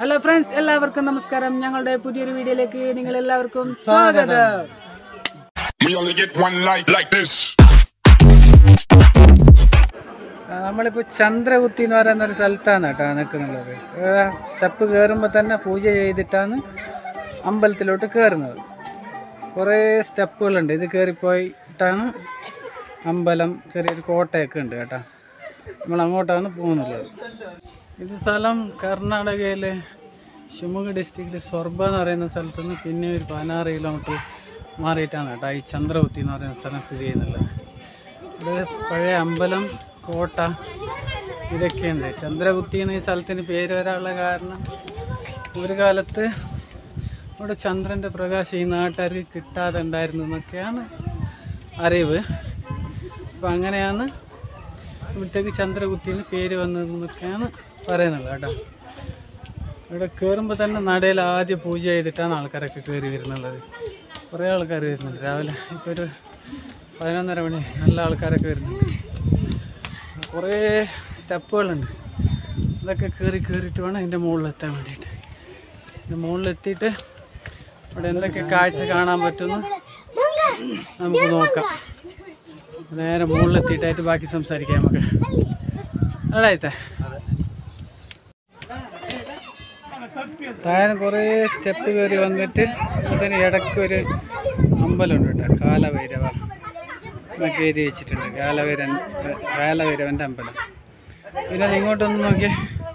Hello friends എല്ലാവർക്കും നമസ്കാരം ഞങ്ങളുടെ പുതിയൊരു വീഡിയോയിലേക്ക് നിങ്ങൾ എല്ലാവർക്കും സ്വാഗതം We only get one life like this. ആ, നമ്മളിപ്പോ ചന്ദ്രകുത്തി എന്ന് പറയുന്ന ഒരു സ്ഥലത്താണ് കേട്ടോ നിൽക്കുന്നുള്ളത് സ്റ്റെപ്പ് കയറുമ്പോൾ തന്നെ പൂജ ചെയ്തിട്ടാണ് അമ്പലത്തിലോട്ട് കയറുന്നത് കുറേ സ്റ്റെപ്പുകളുണ്ട് ഇത് കയറിപ്പോയിട്ടാണ് അമ്പലം ചെറിയൊരു കോട്ടയൊക്കെ ഉണ്ട് കേട്ടോ നമ്മൾ അങ്ങോട്ടാണ് പോകുന്നുള്ളത് ഇത് സ്ഥലം കർണാടകയിലെ ഷിമുഗ ഡിസ്ട്രിക്റ്റിലെ സ്വർബ എന്ന് പറയുന്ന സ്ഥലത്ത് നിന്ന് പിന്നെ ഒരു പതിനാറ് കിലോമീറ്റർ മാറിയിട്ടാണ് കേട്ടോ ഈ ചന്ദ്രകുത്തി എന്ന് പറയുന്ന സ്ഥലം സ്ഥിതി ചെയ്യുന്നുള്ളത് ഇവിടെ പഴയ അമ്പലം കോട്ട ഇതൊക്കെയുണ്ട് ചന്ദ്രകുത്തി എന്ന ഈ സ്ഥലത്തിന് പേര് വരാനുള്ള കാരണം ഒരു കാലത്ത് ഇവിടെ ചന്ദ്രൻ്റെ പ്രകാശം ഈ നാട്ടുകാർക്ക് കിട്ടാതെ ഉണ്ടായിരുന്നു എന്നൊക്കെയാണ് അറിവ് അപ്പം അങ്ങനെയാണ് ഇവിടത്തേക്ക് ചന്ദ്രകുത്തിന്ന് പേര് വന്നതെന്നൊക്കെയാണ് പറയുന്നത് കേട്ടോ ഇവിടെ കയറുമ്പോൾ തന്നെ നടയിൽ ആദ്യം പൂജ ചെയ്തിട്ടാണ് ആൾക്കാരൊക്കെ കയറി വരുന്നുള്ളത് കുറേ ആൾക്കാർ വരുന്നുണ്ട് രാവിലെ ഇപ്പോൾ ഒരു പതിനൊന്നര മണി നല്ല ആൾക്കാരൊക്കെ വരുന്നുണ്ട് കുറേ സ്റ്റെപ്പുകളുണ്ട് ഇതൊക്കെ കയറി കയറിയിട്ട് വേണം അതിൻ്റെ മുകളിലെത്താൻ വേണ്ടിയിട്ട് ഇതിൻ്റെ മുകളിലെത്തിയിട്ട് ഇവിടെ എന്തൊക്കെ കാഴ്ച കാണാൻ പറ്റുമെന്ന് നമുക്ക് നോക്കാം നേരെ മുകളിലെത്തിയിട്ടായിട്ട് ബാക്കി സംസാരിക്കാം നമുക്ക് അടായിത്തെ താഴെ കുറേ സ്റ്റെപ്പ് കയറി വന്നിട്ട് അതിന് ഇടയ്ക്ക് ഒരു അമ്പലമുണ്ട് കേട്ടോ കാലഭൈരവ എന്നൊക്കെ എഴുതി വെച്ചിട്ടുണ്ട് കാലഭൈരൻ കാലഭൈരവൻ്റെ അമ്പലം പിന്നെ അത് ഇങ്ങോട്ടൊന്ന് നോക്കിയേ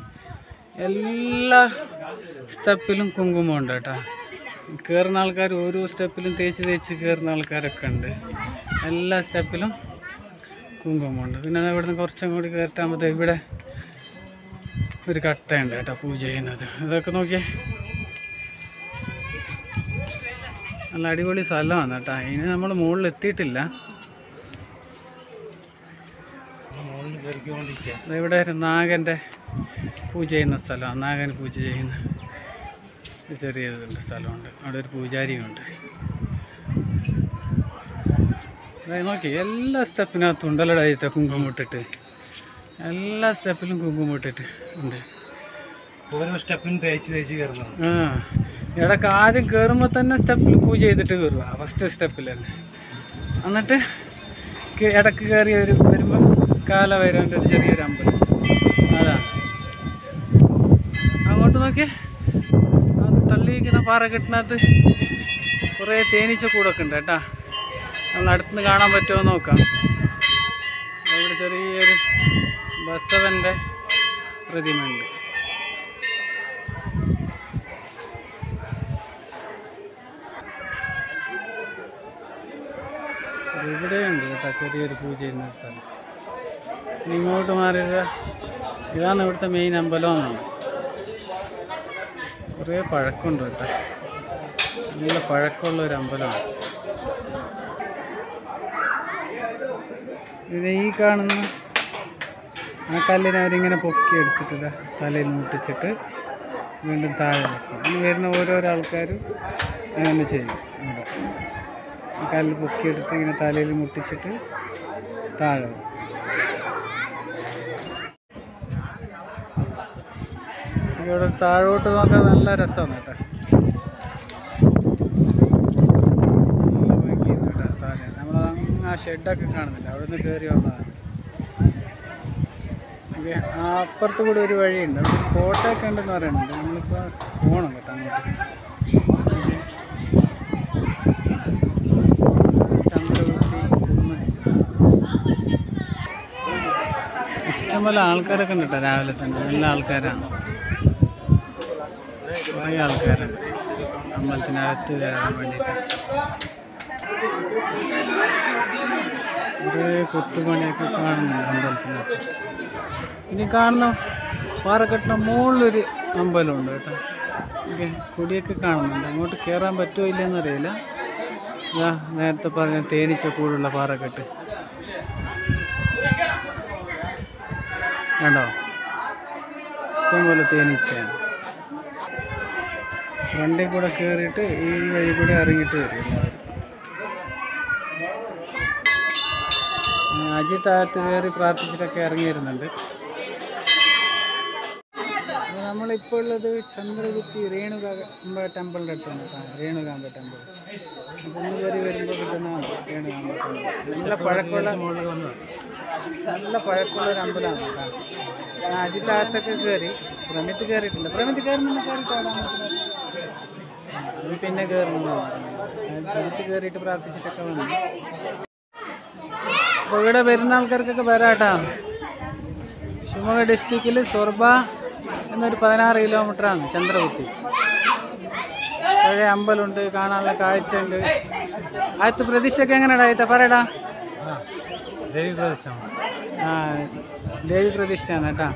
എല്ലാ സ്റ്റെപ്പിലും കുങ്കുമമുണ്ട് കേട്ടോ കയറുന്ന ആൾക്കാർ ഓരോ സ്റ്റെപ്പിലും തേച്ച് തേച്ച് കയറുന്ന ആൾക്കാരൊക്കെ ഉണ്ട് എല്ലാ സ്റ്റെപ്പിലും കുങ്കുമമുണ്ട് പിന്നെ അത് ഇവിടുന്ന് കുറച്ചും കൂടി കയറ്റാകുമ്പോഴത്തേക്ക് ഇവിടെ ഒരു കട്ടയുണ്ട് കേട്ടോ പൂജ ചെയ്യുന്നത് അതൊക്കെ നോക്കിയേ നല്ല അടിപൊളി സ്ഥലമാണ് കേട്ടോ ഇനി നമ്മൾ മുകളിൽ എത്തിയിട്ടില്ല ദേ ഇവിടെ ഒരു നാഗൻ്റെ പൂജ ചെയ്യുന്ന സ്ഥലമാണ് നാഗൻ പൂജ ചെയ്യുന്ന ഒരു ചെറിയ ഇതുണ്ട് സ്ഥലമുണ്ട് അവിടെ ഒരു പൂജാരിയുണ്ട് ദേ നോക്കി എല്ലാ സ്റ്റെപ്പിനകത്തും ഉണ്ടല്ലോ ഇത്തെ കുങ്കുമം ഇട്ടിട്ട് എല്ലാ സ്റ്റെപ്പിലും കുങ്കുമം ഇട്ടിട്ട് ഉണ്ട് ഓരോ സ്റ്റെപ്പിനും തേച്ച് തേച്ച് കയറുന്നു ആ ഇടയ്ക്ക് ആദ്യം കയറുമ്പോൾ തന്നെ സ്റ്റെപ്പിൽ പൂജ ചെയ്തിട്ട് കയറുക ഫസ്റ്റ് സ്റ്റെപ്പിലല്ലേ എന്നിട്ട് ക- ഇടയ്ക്ക് കയറി ഒരു വരുമ്പോൾ കാലവൈരവൻ്റെ ഒരു ചെറിയൊരു അമ്പലം അതാണ് അങ്ങോട്ട് നോക്കിയേ അത് തള്ളിയിരിക്കുന്ന പാറക്കെട്ടിനകത്ത് കുറേ തേനീച്ച കൂടൊക്കെ ഉണ്ട് കേട്ടാ നമ്മൾ അടുത്തുനിന്ന് കാണാൻ പറ്റുമോ എന്ന് നോക്കാം അവിടെ ചെറിയൊരു ബസവൻ്റെ പ്രതിമ ഉണ്ട് അത് ഇവിടെയുണ്ട് കേട്ടോ ചെറിയൊരു പൂജ ചെയ്യുന്ന ഒരു സ്ഥലം ഇനി ഇങ്ങോട്ട് മാറിയത് ഇതാണ് ഇവിടുത്തെ മെയിൻ അമ്പലം എന്നാണ് കുറേ പഴക്കമുണ്ട് കേട്ടോ നല്ല പഴക്കമുള്ള ഒരു അമ്പലമാണ് ഇത് ഈ കാണുന്ന ആ കല്ലിനെ അവരിങ്ങനെ പൊക്കി എടുത്തിട്ട് ഇതാ തലയിൽ മുട്ടിച്ചിട്ട് വീണ്ടും താഴെ വെക്കും ഇനി വരുന്ന ഓരോരോ ആൾക്കാരും അങ്ങനെ ചെയ്യും ഇവിടെ ഈ കല്ല് പൊക്കിയെടുത്ത് ഇങ്ങനെ തലയിൽ മുട്ടിച്ചിട്ട് താഴെ വെക്കും. ഇവിടെ താഴോട്ട് നോക്കാൻ നല്ല രസമാണ് കേട്ടോ നല്ല ഭംഗിയുണ്ട് കേട്ടോ താഴെ നമ്മൾ അങ്ങ് ആ ഷെഡൊക്കെ കാണുന്നില്ല അവിടെ നിന്ന് കയറി വന്നതാണ് ഓക്കെ ആ അപ്പുറത്ത് കൂടി ഒരു വഴിയുണ്ട് അവിടെ ഒരു കോട്ടയൊക്കെ ഉണ്ടെന്ന് പറയുന്നുണ്ട് നമ്മളിപ്പോൾ പോകണം കേട്ടോ അങ്ങോട്ട് ചന്ദ്രകുത്തി കുന്ന് ഇഷ്ടംപോലെ ആൾക്കാരൊക്കെ ഉണ്ട് കേട്ടോ രാവിലെ തന്നെ നല്ല ആൾക്കാരാണ് കുറേ ആൾക്കാരുണ്ട് അമ്പലത്തിനകത്ത് കയറാൻ വേണ്ടിയിട്ട് കുറേ കൊത്തുപണിയൊക്കെ കാണുന്നുണ്ട് അമ്പലത്തിനകത്ത് ഇനി കാണുന്ന പാറക്കെട്ടിന് മുകളിലൊരു അമ്പലമുണ്ട് കേട്ടോ ഓക്കെ കൊടിയൊക്കെ കാണുന്നുണ്ട് അങ്ങോട്ട് കയറാൻ പറ്റുമോ ഇല്ലയെന്ന് അറിയില്ല ഇതാ നേരത്തെ പറഞ്ഞ തേനീച്ച കൂടുള്ള പാറക്കെട്ട് കണ്ടോ ഇഷ്ടംപോലെ തേനീച്ചയാണ് വണ്ടി കൂടെ കയറിയിട്ട് ഈ വഴി കൂടെ ഇറങ്ങിയിട്ട് വരും എല്ലാവരും ആ, അജിത്ത് അകത്ത് കയറി പ്രാർത്ഥിച്ചിട്ടൊക്കെ ഇറങ്ങി വരുന്നുണ്ട് നമ്മളിപ്പോൾ ഉള്ളത് ചന്ദ്രഗുത്തി രേണുക ടെമ്പിളിൻ്റെ അടുത്താണ് കേട്ടോ രേണുകാമ്പ ടെമ്പിൾ അപ്പോൾ ഒന്ന് കയറി വരുമ്പോൾ കിട്ടുന്ന രേണുകാമ്പ ടെമ്പിൾ നല്ല പഴക്കമുള്ള നല്ല പഴക്കമുള്ള ഒരു അമ്പലമാണ് കേട്ടോ ഞാൻ അജിത്താകത്തൊക്കെ കയറി പ്രമിത്ത് കയറിയിട്ടില്ല പ്രമിത്ത് കയറുന്ന കയറി പാടാൻ അത് പിന്നെ കയറുന്നതാണ് പ്രമിത്ത് കയറിയിട്ട് പ്രാർത്ഥിച്ചിട്ടൊക്കെ വന്നു അപ്പോൾ ഇവിടെ വരുന്ന ആൾക്കാർക്കൊക്കെ വരാട്ടാ ശിവമൊഗ്ഗ ഡിസ്ട്രിക്റ്റിൽ സൊർബ എന്നൊരു പതിനാറ് കിലോമീറ്ററാണ് ചന്ദ്രകുത്തി പഴയ അമ്പലമുണ്ട് കാണാനുള്ള കാഴ്ചയുണ്ട് ആദ്യത്തെ പ്രതീക്ഷയൊക്കെ എങ്ങനെയാടാ ആദ്യത്തെ പറയടാ ദേവി പ്രതിഷ്ഠമാണ് ആ ദേവി പ്രതിഷ്ഠയാണ് കേട്ടാ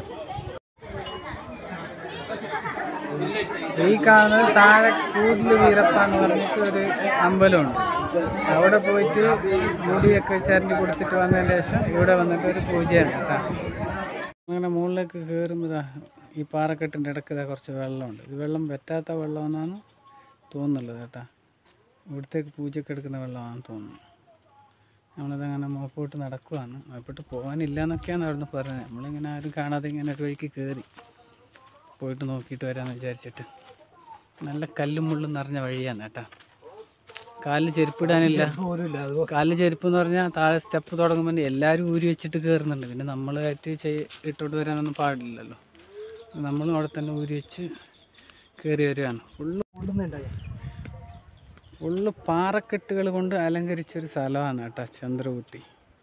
ഈ കാണുന്നത് താഴെ കൂടില് വീരപ്പ എന്ന് പറഞ്ഞിട്ട് ഒരു അമ്പലമുണ്ട് അവിടെ പോയിട്ട് മുടിയൊക്കെ ചരണ്ടി കൊടുത്തിട്ട് വന്നതിന് ശേഷം ഇവിടെ വന്നിട്ട് ഒരു പൂജയാണ് കേട്ടോ അങ്ങനെ മുകളിലേക്ക് കയറുമ്പോൾ ഇതാ ഈ പാറക്കെട്ടിൻ്റെ ഇടയ്ക്ക് ഇതാ കുറച്ച് വെള്ളമുണ്ട് ഇത് വെള്ളം വറ്റാത്ത വെള്ളമെന്നാണ് തോന്നുന്നുള്ളത് കേട്ടോ ഇവിടത്തേക്ക് പൂജയ്ക്ക് എടുക്കുന്ന വെള്ളമാണെന്ന് തോന്നുന്നു നമ്മളതങ്ങനെ മോപ്പോട്ട് നടക്കുവാണ് മോപ്പോട്ട് പോകാനില്ല എന്നൊക്കെയാണ് അവിടുന്ന് പറഞ്ഞത് നമ്മളിങ്ങനെ ആരും കാണാതെ ഇങ്ങനെ ഒരു വഴിക്ക് കയറി പോയിട്ട് നോക്കിയിട്ട് വരാമെന്ന് വിചാരിച്ചിട്ട് നല്ല കല്ലും മുള്ളും നിറഞ്ഞ വഴിയാണ് കേട്ടോ കാലിൽ ചെരുപ്പിടാനില്ല പോലും ഇല്ല അത് കാലിൽ ചെരുപ്പ് എന്ന് പറഞ്ഞാൽ താഴെ സ്റ്റെപ്പ് തുടങ്ങുമ്പോൾ എല്ലാവരും ഊരി വെച്ചിട്ട് കയറുന്നുണ്ട് പിന്നെ നമ്മളായിട്ട് ചെയ് ഇട്ടോട്ട് വരാനൊന്നും പാടില്ലല്ലോ നമ്മളും അവിടെ തന്നെ ഊരി വെച്ച് കയറി വരികയാണ് ഫുള്ള് കൊള്ളുന്നുണ്ടായി ഫുള്ള് പാറക്കെട്ടുകൾ കൊണ്ട് അലങ്കരിച്ചൊരു സ്ഥലമാണ് കേട്ടോ ചന്ദ്രകുത്തി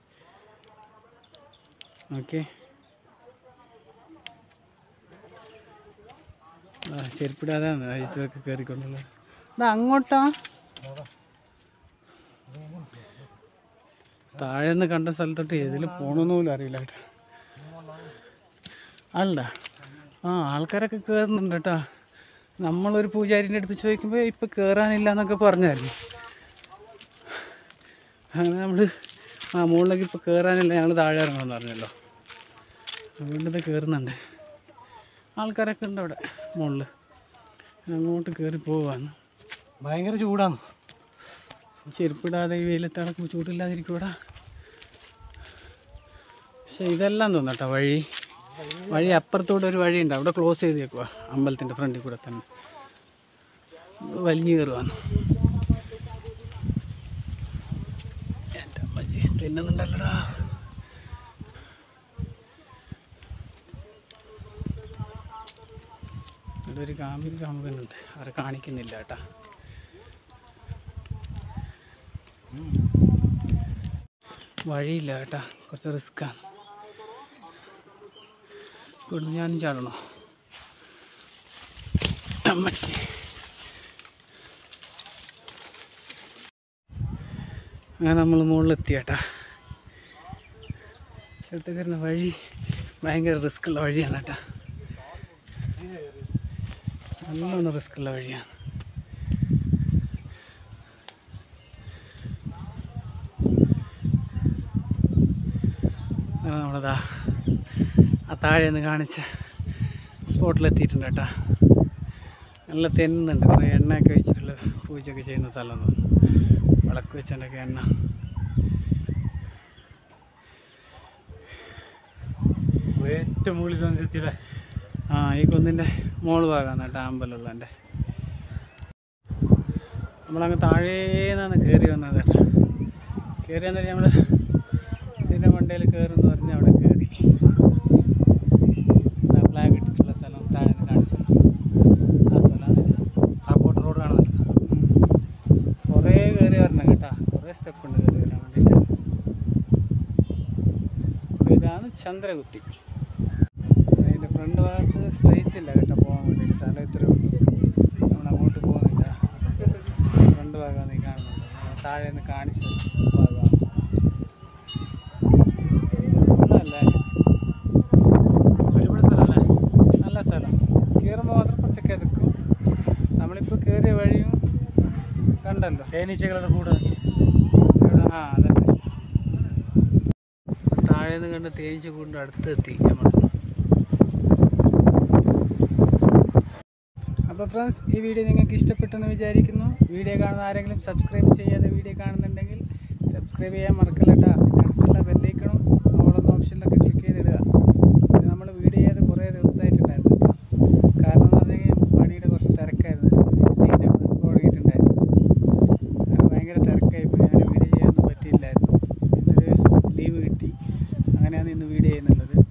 ഓക്കെ ആ ചെരുപ്പിടാതാണ് ഇതൊക്കെ കയറിക്കൊണ്ടുള്ളത് ഇത് അങ്ങോട്ടാ താഴെ നിന്ന് കണ്ട സ്ഥലത്തോട്ട് ഏതിൽ പോകണമെന്ന് പോലും അറിയില്ല കേട്ടോ അല്ല ആ ആൾക്കാരൊക്കെ കയറുന്നുണ്ട് കേട്ടോ നമ്മളൊരു പൂജാരിൻ്റെ അടുത്ത് ചോദിക്കുമ്പോൾ ഇപ്പം കയറാനില്ല എന്നൊക്കെ പറഞ്ഞായിരുന്നു അങ്ങനെ നമ്മൾ ആ മുകളിലേക്ക് ഇപ്പോൾ കയറാനില്ല ഞങ്ങൾ താഴെ ഇറങ്ങണമെന്ന് പറഞ്ഞല്ലോ അതുകൊണ്ട് ഇത് കയറുന്നുണ്ട് ആൾക്കാരൊക്കെ ഉണ്ട് അവിടെ മുകളിൽ അങ്ങോട്ട് കയറി പോവാണ് ഭയങ്കര ചൂടാണ് ചെരുപ്പിടാതെ ഈ വെയിലത്ത് നടക്കുമ്പോൾ ചൂടില്ലാതിരിക്കൂടാ പക്ഷെ ഇതെല്ലാം തോന്നും കേട്ടോ വഴി വഴി അപ്പുറത്തൂടെ ഒരു വഴിയുണ്ട് അവിടെ ക്ലോസ് ചെയ്തേക്കുക അമ്പലത്തിൻ്റെ ഫ്രണ്ടിൽ കൂടെ തന്നെ നമ്മള് വലിഞ്ഞു കയറുവാണ് എൻ്റെ അമ്മച്ചി തിന്നുന്നുണ്ടല്ലടാ ഇവിടെ ഒരു കാമിൽ കാമുകനുണ്ട് അവരെ കാണിക്കുന്നില്ല കേട്ടാ വഴിയില്ല കേട്ടാ കുറച്ച് റിസ്ക്കാണ് ഇവിടുന്ന് ഞാനും ചാടണോ അമ്മച്ചി അങ്ങനെ നമ്മൾ മുകളിലെത്തി കേട്ടാ സ്ഥലത്ത് കയറുന്ന വഴി ഭയങ്കര റിസ്ക്കുള്ള വഴിയാണ് കേട്ടാ നല്ലോണം റിസ്ക്കുള്ള വഴിയാണ് അങ്ങനെ നമ്മളതാ ആ താഴെ നിന്ന് കാണിച്ച സ്പോട്ടിലെത്തിയിട്ടുണ്ട് കേട്ടോ നല്ല തെന്നുന്നുണ്ട് കുറേ എണ്ണയൊക്കെ വെച്ചിട്ടുള്ള പൂജയൊക്കെ ചെയ്യുന്ന സ്ഥലം വിളക്ക് വെച്ചതിൻ്റെയൊക്കെ എണ്ണ ഏറ്റവും മുകളിൽ വന്നെത്തിയില്ലേ ആ ഈ കുന്നിൻ്റെ മോള് ഭാഗമാണ് കേട്ടോ അമ്പലമുള്ളതിൻ്റെ നമ്മളങ്ങ് താഴേന്നാണ് കയറി വന്നത് കേട്ടോ കയറി വന്നിട്ട് നമ്മൾ ഇതിൻ്റെ മണ്ടയിൽ കയറുമെന്ന് പറഞ്ഞ് അവിടെ കയറി ഫ്ലാഗ് ഇട്ടിട്ടുള്ള സ്ഥലം താഴെ നിന്ന് കാണിച്ചത് ആ സ്ഥലമാണ് ഇത്. ആ ബോട്ട് റോഡ് കാണുന്നുണ്ട് കുറേ കയറി വരണം കേട്ടോ കുറേ സ്റ്റെപ്പ് ഉണ്ട് കയറി വരാൻ വേണ്ടിയിട്ട് അപ്പോൾ ഇതാണ് ചന്ദ്രകുത്തി അതിൻ്റെ ഫ്രണ്ട് ഭാഗത്ത് സ്പേസ് ഇല്ല കേട്ടോ പോകാൻ വേണ്ടിയിട്ട് സ്ഥലം ഇത്ര നമ്മൾ അങ്ങോട്ട് പോകുന്നില്ല ഫ്രണ്ട് ഭാഗമാണ് ഈ കാണുന്നത് നമ്മൾ താഴെ നിന്ന് കാണിച്ച ഭാഗമാണ് കൊള്ളാമല്ലേ ഒരുപാട് സ്ഥലമല്ലേ നല്ല സ്ഥലം കയറുമ്പോൾ മാത്രം കുറച്ചൊക്കെ എതുക്കും നമ്മളിപ്പോൾ കയറിയ വഴിയും കണ്ടല്ലോ തേനീച്ചകളുടെ കൂടെ ഇവിടെ ആ അതന്നെ താഴെ നിന്ന് കണ്ട് തേനീച്ച കൊണ്ട് അടുത്തെത്തി നമ്മൾ അപ്പോൾ ഫ്രണ്ട്സ് ഈ വീഡിയോ നിങ്ങൾക്ക് ഇഷ്ടപ്പെട്ടെന്ന് വിചാരിക്കുന്നു വീഡിയോ കാണുന്ന ആരെങ്കിലും സബ്സ്ക്രൈബ് ചെയ്യാതെ വീഡിയോ കാണുന്നുണ്ടെങ്കിൽ സബ്സ്ക്രൈബ് ചെയ്യാൻ മറക്കല്ല കേട്ടോ പിന്നെ അടുത്തുള്ള ബെല്ലൈക്കണം ഓളെന്ന ഓപ്ഷനിലൊക്കെ ക്ലിക്ക് ചെയ്തിടുക ഇത് നമ്മൾ വീഡിയോ ചെയ്ത് കുറേ ദിവസമായിട്ടുണ്ടായിരുന്നു കേട്ടോ അങ്ങനെയാണ് ഇന്ന് വീഡിയോ ചെയ്യുന്നുള്ളത്